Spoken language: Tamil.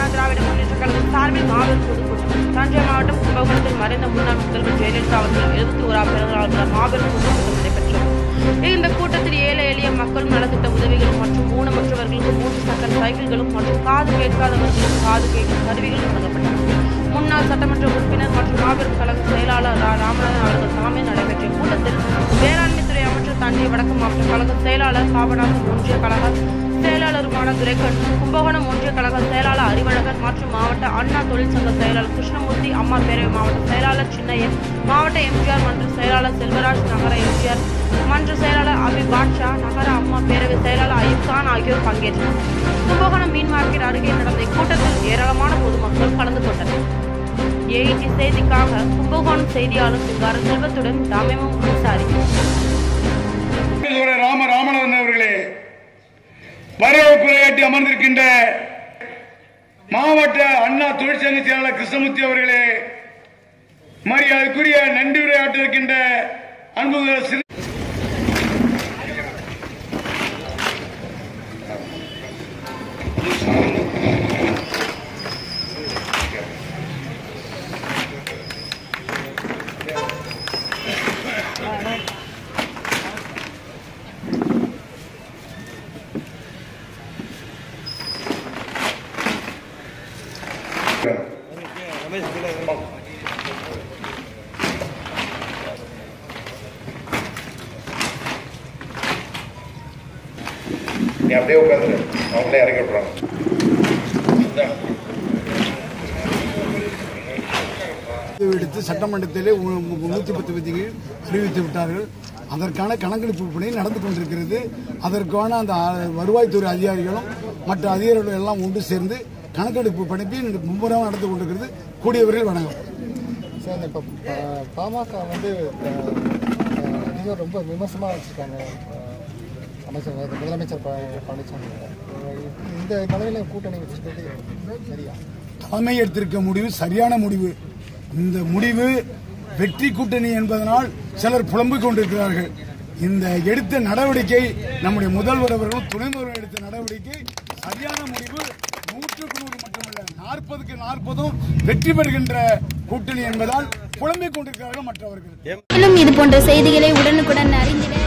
திராவிட முன்னேற்ற கழகம் சார்பில் மாபெரும் பொதுக்கூட்டம் தஞ்சை மாவட்டம் கும்பகோணத்தில் மறைந்த முன்னாள் முதல்வர் ஜெயலலிதா அவர்கள் எழுபத்தி ஓராம் பிறந்தநாள் விழா மாபெரும் பொதுக்கூட்டம் நடைபெற்றது இந்த கூட்டத்தில் ஏழை எளிய மக்கள் நலத்திட்ட உதவிகள் மற்றும் ஊனமற்றவர்களுக்கு மூன்று சக்கர சைக்கிள்களும் மற்றும் காது கேட்காதவர்களுக்கு காது கேட்கும் கருவிகளும் வழங்கப்பட்டன முன்னாள் சட்டமன்ற உறுப்பினர் மற்றும் மாபெரும் கழக செயலாளர் ரா ராமநாதன் அவர்கள் தலைமையில் நடைபெற்ற கூட்டத்தில் வேளாண்மைத்துறை அமைச்சர் தஞ்சை வடக்கு மாவட்ட கழக செயலாளர் பாபநாசம் ஒன்றிய கழக செயலாளருமான துரைக்கண் கும்பகோணம் ஒன்றிய கழக செயலாளர் அறிவழகன் மற்றும் மாவட்ட அண்ணா தொழிற்சங்க செயலாளர் கிருஷ்ணமூர்த்தி அம்மா பேரவை மாவட்ட செயலாளர் சின்னையன் மாவட்ட எம்ஜிஆர் மன்ற செயலாளர் செல்வராஜ் நகர எம்ஜிஆர் மன்ற செயலாளர் அபி பாட்ஷா நகர அம்மா பேரவை செயலாளர் அயூப் கான் ஆகியோர் பங்கேற்றனர் கும்பகோணம் மீன் மார்க்கெட் அருகே நடந்த இக்கூட்டத்தில் ஏராளமான பொதுமக்கள் கலந்து கொண்டனர் ஏஐடி செய்திக்காக கும்பகோணம் செய்தியாளர் சிங்கார செல்வத்துடன் தமிமும் அன்சாரி சகோதர ராம ராமநாதன் அவர்களே வரவேற்புரையாற்றி அமர்ந்திருக்கின்ற மாவட்ட அண்ணா தொழிற்சங்க செயலாளர் கிருஷ்ணமூர்த்தி அவர்களே மரியாதைக்குரிய நன்றி உரையாற்ற இருக்கின்ற அன்பு சிறு நீ அப்படியே உட்காந்துரு அவங்களே இறக்கி விட்றாங்க எடுத்து சட்டமன்றத்திலே நூற்றி பத்து விதிகள் அறிவித்து விட்டார்கள் அதற்கான கணக்கெடுப்பு பணி நடந்து கொண்டிருக்கிறது அதற்கான அந்த அ- வருவாய்த்துறை அதிகாரிகளும் மற்ற அதிகாரிகள் எல்லாம் ஒன்று சேர்ந்து கணக்கெடுப்பு பணிப்பை மும்முரமாக நடந்து கொண்டிருக்கிறது கூடியவர்கள் வணங்கும் சார் இப்போ பாமக வந்து அஹ், அஹ், அதிகம் ரொம்ப விமர்சனமாக வச்சுருக்காங்க அமைச்சர் அதாவது முதலமைச்சர் ப- பழனிசாமி அஹ், இந்த நிலையில கூட்டணி வச்சிருக்கிறது சரியா தலைமை எடுத்திருக்க முடிவு சரியான முடிவு இந்த முடிவு வெற்றி கூட்டணி என்பதனால் சிலர் புலம்பிக் கொண்டிருக்கிறார்கள் இந்த எடுத்த நடவடிக்கை நம்முடைய முதல்வர் அவர்களும் துணை முதல்வர் எடுத்த நடவடிக்கை சரியான முடிவு நூற்றுக்கு நூறு மட்டுமல்ல நாற்பதுக்கு நாற்பதும் வெற்றி பெறுகின்ற கூட்டணி என்பதால் புலம்பிக் கொண்டிருக்கிறார்கள் மற்றவர்கள் மேலும் இது போன்ற செய்திகளை உடனுக்குடன் அறிந்திட